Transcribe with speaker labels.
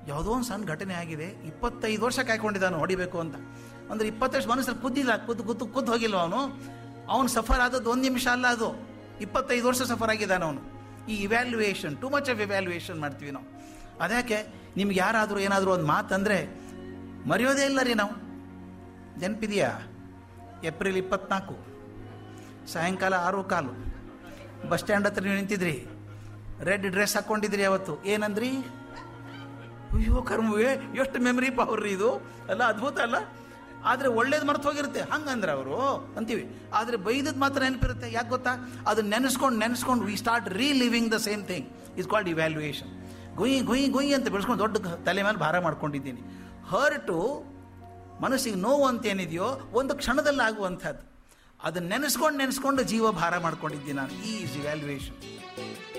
Speaker 1: ಯಾವುದೋ ಒಂದು ಸಣ್ಣ ಘಟನೆ ಆಗಿದೆ ಇಪ್ಪತ್ತೈದು ವರ್ಷ ಕಾಯ್ಕೊಂಡಿದ್ದಾನು ಹೊಡಿಬೇಕು ಅಂತ ಅಂದ್ರೆ ಇಪ್ಪತ್ತು ವರ್ಷ ಮನಸ್ಸಲ್ಲಿ ಕುದ್ದಿಲ್ಲ ಕುದ್ದು ಕುದ್ದು ಕುದ್ದು ಹೋಗಿಲ್ಲ ಅವನು ಅವನು ಸಫರ್ ಆದದ್ದು ಒಂದು ನಿಮಿಷ ಅಲ್ಲ ಅದು ಇಪ್ಪತ್ತೈದು ವರ್ಷ ಸಫರ್ ಆಗಿದ್ದಾನೆ ಅವನು ಈ evaluation too much of evaluation ಮಾಡ್ತೀವಿ ನಾವು ಅದ್ಯಾಕೆ ನಿಮ್ಗೆ ಯಾರಾದರೂ ಏನಾದರೂ ಒಂದು ಮಾತಂದರೆ ಮರೆಯೋದೇ ಇಲ್ಲ ರೀ ನಾವು ನೆನಪಿದೆಯಾ ಏಪ್ರಿಲ್ ಇಪ್ಪತ್ನಾಲ್ಕು ಸಾಯಂಕಾಲ ಆರು ಕಾಲು ಬಸ್ ಸ್ಟ್ಯಾಂಡ್ ಹತ್ರ ನೀವು ನಿಂತಿದ್ರಿ ರೆಡ್ ಡ್ರೆಸ್ ಹಾಕ್ಕೊಂಡಿದ್ರಿ ಅವತ್ತು ಏನಂದ್ರಿ ಅಯ್ಯೋ ಕರ್ಮವೇ ಎಷ್ಟು ಮೆಮರಿ ಪವರ್ ರೀ ಇದು ಅಲ್ಲ ಅದ್ಭುತ ಅಲ್ಲ ಆದರೆ ಒಳ್ಳೇದು ಮರ್ತು ಹೋಗಿರುತ್ತೆ ಹಂಗಂದ್ರೆ ಅವರು ಅಂತೀವಿ ಆದರೆ ಬೈದದ್ದು ಮಾತ್ರ ನೆನಪಿರುತ್ತೆ ಯಾಕೆ ಗೊತ್ತಾ ಅದು ನೆನೆಸ್ಕೊಂಡು ನೆನೆಸ್ಕೊಂಡು we start reliving the same thing is called evaluation ಗುಯ್ ಗುಯ್ ಗುಯ್ ಅಂತ ಬೆಳೆಸ್ಕೊಂಡು ದೊಡ್ಡ ಗ- ತಲೆ ಮೇಲೆ ಭಾರ ಮಾಡ್ಕೊಂಡಿದ್ದೀನಿ ಹರ್ಟು ಮನಸ್ಸಿಗೆ ನೋವು ಅಂತ ಏನಿದೆಯೋ ಒಂದು ಕ್ಷಣದಲ್ಲಿ ಆಗುವಂಥದ್ದು ಅದನ್ನ ನೆನೆಸ್ಕೊಂಡು ನೆನೆಸ್ಕೊಂಡು ಜೀವ ಭಾರ ಮಾಡ್ಕೊಂಡಿದ್ದೀನಿ ನಾನು ಈ ಇಸ್ ಇವ್ಯಾಲ್ಯೂಯೇಷನ್